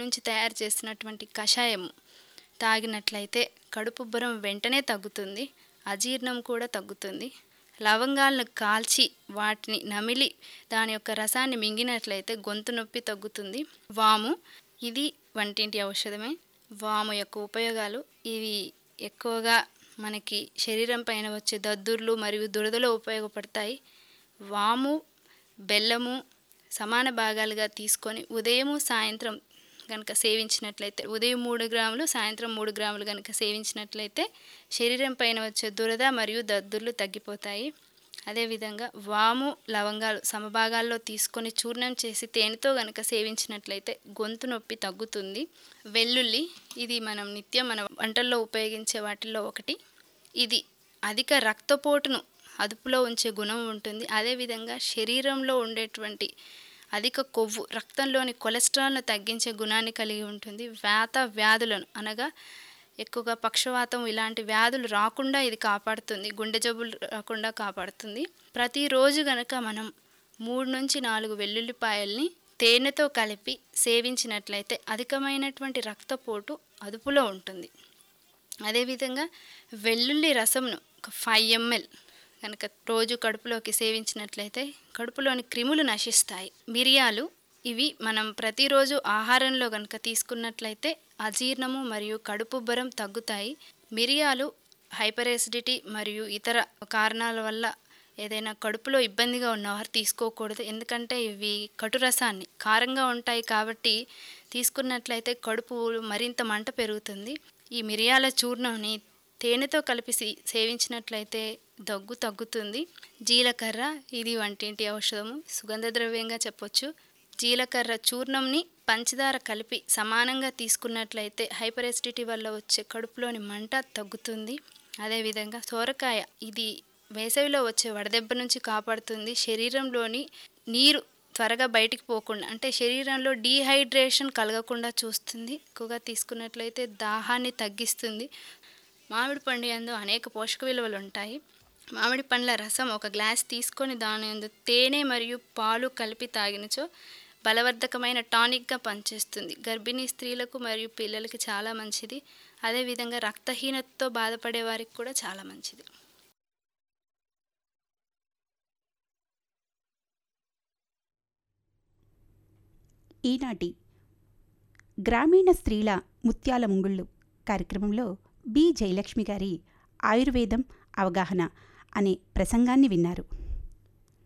నుంచి తయారు చేసినటువంటి కషాయం తాగినట్లయితే కడుపుబ్బరం వెంటనే తగ్గుతుంది అజీర్ణం కూడా తగ్గుతుంది లవంగాలను కాల్చి వాటిని నమిలి దాని యొక్క రసాన్ని మింగినట్లయితే గొంతు నొప్పి తగ్గుతుంది వాము ఇది వంటింటి ఔషధమే వాము యొక్క ఉపయోగాలు ఇవి ఎక్కువగా మనకి శరీరం పైన వచ్చే దద్దుర్లు మరియు దురదలో ఉపయోగపడతాయి వాము బెల్లము సమాన భాగాలుగా తీసుకొని ఉదయము సాయంత్రం కనుక సేవించినట్లయితే ఉదయం మూడు గ్రాములు సాయంత్రం మూడు గ్రాములు కనుక సేవించినట్లయితే శరీరం పైన వచ్చే దురద మరియు దద్దుర్లు తగ్గిపోతాయి అదేవిధంగా వాము లవంగాలు సమభాగాల్లో తీసుకొని చూర్ణం చేసి తేనెతో కనుక సేవించినట్లయితే గొంతు నొప్పి తగ్గుతుంది వెల్లుల్లి ఇది మనం నిత్యం మన వంటల్లో ఉపయోగించే వాటిల్లో ఒకటి ఇది అధిక రక్తపోటును అదుపులో ఉంచే గుణం ఉంటుంది అదేవిధంగా శరీరంలో ఉండేటువంటి అధిక కొవ్వు రక్తంలోని కొలెస్ట్రాల్ను తగ్గించే గుణాన్ని కలిగి ఉంటుంది వాత వ్యాధులను అనగా ఎక్కువగా పక్షవాతం ఇలాంటి వ్యాధులు రాకుండా ఇది కాపాడుతుంది గుండె జబ్బులు రాకుండా కాపాడుతుంది ప్రతిరోజు గనక మనం మూడు నుంచి నాలుగు వెల్లుల్లిపాయల్ని తేనెతో కలిపి సేవించినట్లయితే అధికమైనటువంటి రక్తపోటు అదుపులో ఉంటుంది అదేవిధంగా వెల్లుల్లి రసంను ఒక ఫైవ్ ఎంఎల్ కనుక రోజు కడుపులోకి సేవించినట్లయితే కడుపులోని క్రిములు నశిస్తాయి మిరియాలు ఇవి మనం ప్రతిరోజు ఆహారంలో కనుక తీసుకున్నట్లయితే అజీర్ణము మరియు కడుపుబ్బరం తగ్గుతాయి మిరియాలు హైపర్ ఎసిడిటీ మరియు ఇతర కారణాల వల్ల ఏదైనా కడుపులో ఇబ్బందిగా ఉన్నవారు తీసుకోకూడదు ఎందుకంటే ఇవి కటురసాన్ని కారంగా ఉంటాయి కాబట్టి తీసుకున్నట్లయితే కడుపు మరింత మంట పెరుగుతుంది ఈ మిరియాల చూర్ణంని తేనెతో కలిపి సే- సేవించినట్లయితే దగ్గు తగ్గుతుంది జీలకర్ర ఇది వంటింటి ఔషధము సుగంధ ద్రవ్యంగా చెప్పొచ్చు జీలకర్ర చూర్ణంని పంచదార కలిపి సమానంగా తీసుకున్నట్లయితే హైపర్ ఎసిడిటీ వల్ల వచ్చే కడుపులోని మంట తగ్గుతుంది అదేవిధంగా సోరకాయ ఇది వేసవిలో వచ్చే వడదెబ్బ నుంచి కాపాడుతుంది శరీరంలోని నీరు త్వరగా బయటికి పోకుండా అంటే శరీరంలో డీహైడ్రేషన్ కలగకుండా చూస్తుంది ఎక్కువగా తీసుకున్నట్లయితే దాహాన్ని తగ్గిస్తుంది మామిడి పండు యందు అనేక పోషక విలువలు ఉంటాయి మామిడి పండ్ల రసం ఒక గ్లాస్ తీసుకొని దాని యందు తేనె మరియు పాలు కలిపి తాగినచో బలవర్ధకమైన టానిక్గా పనిచేస్తుంది గర్భిణీ స్త్రీలకు మరియు పిల్లలకి చాలా మంచిది అదేవిధంగా రక్తహీనతతో బాధపడే వారికి కూడా చాలా మంచిది ఈనాటి గ్రామీణ స్త్రీల ముత్యాల ముంగుళ్ళు కార్యక్రమంలో బి జయలక్ష్మి గారి ఆయుర్వేదం అవగాహన అనే ప్రసంగాన్ని విన్నారు